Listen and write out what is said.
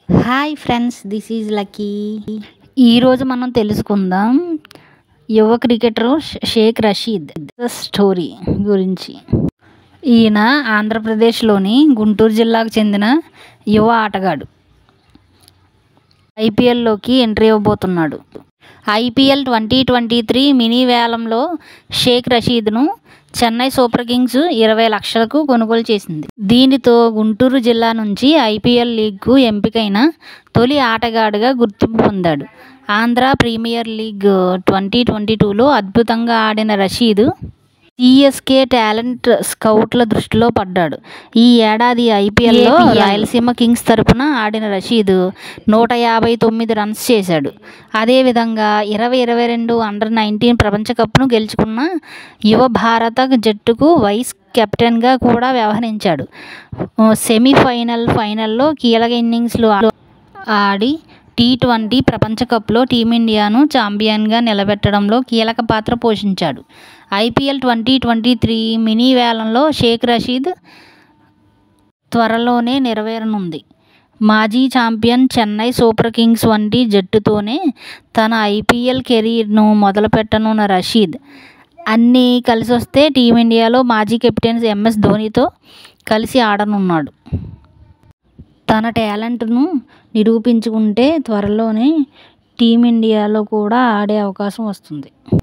hi friends this is Lucky ఈరోజు మనం తెలుసుకుందాం యువ క్రికెటర్ షేక్ రషీద్ స్టోరీ గురించి ఈయన ఆంధ్రప్రదేశ్లోని గుంటూరు జిల్లాకు చెందిన యువ ఆటగాడు ఐపీఎల్లోకి ఎంట్రీ ఇవ్వబోతున్నాడు IPL twenty twenty three mini వేలంలో షేక్ రషీద్ను చెన్నై సూపర్ కింగ్స్ ఇరవై లక్షలకు కొనుగోలు చేసింది దీనితో గుంటూరు జిల్లా నుంచి ఐపీఎల్ లీగ్కు ఎంపికైన తొలి ఆటగాడుగా గుర్తింపు పొందాడు Andhra Premier League twenty twenty టూలో అద్భుతంగా ఆడిన రషీద్ సిఎస్కే టాలెంట్ స్కౌట్ల దృష్టిలో పడ్డాడు ఈ ఏడాది ఐపీఎల్లో రాయలసీమ కింగ్స్ తరపున ఆడిన రషీద్ నూట యాభై తొమ్మిది రన్స్ చేశాడు అదేవిధంగా ఇరవై ఇరవై రెండు అండర్ నైన్టీన్ ప్రపంచ కప్ను గెలుచుకున్న యువ భారత జట్టుకు వైస్ కెప్టెన్గా కూడా వ్యవహరించాడు సెమీఫైనల్ ఫైనల్లో కీలక ఇన్నింగ్స్లు ఆడి టీ ట్వంటీ ప్రపంచ కప్లో టీమిండియాను ఛాంపియన్గా నిలబెట్టడంలో కీలక పాత్ర పోషించాడు IPL twenty twenty three mini వేలంలో షేక్ రషీద్ త్వరలోనే నెరవేరనుంది మాజీ ఛాంపియన్ చెన్నై సూపర్ కింగ్స్ వంటి జట్టుతోనే తన ఐపీఎల్ కెరీర్ను మొదలుపెట్టనున్న రషీద్ అన్నీ కలిసి వస్తే టీమిండియాలో మాజీ కెప్టెన్ ఎంఎస్ ధోనితో కలిసి ఆడనున్నాడు తన టాలెంట్ను నిరూపించుకుంటే త్వరలోనే టీమిండియాలో కూడా ఆడే అవకాశం వస్తుంది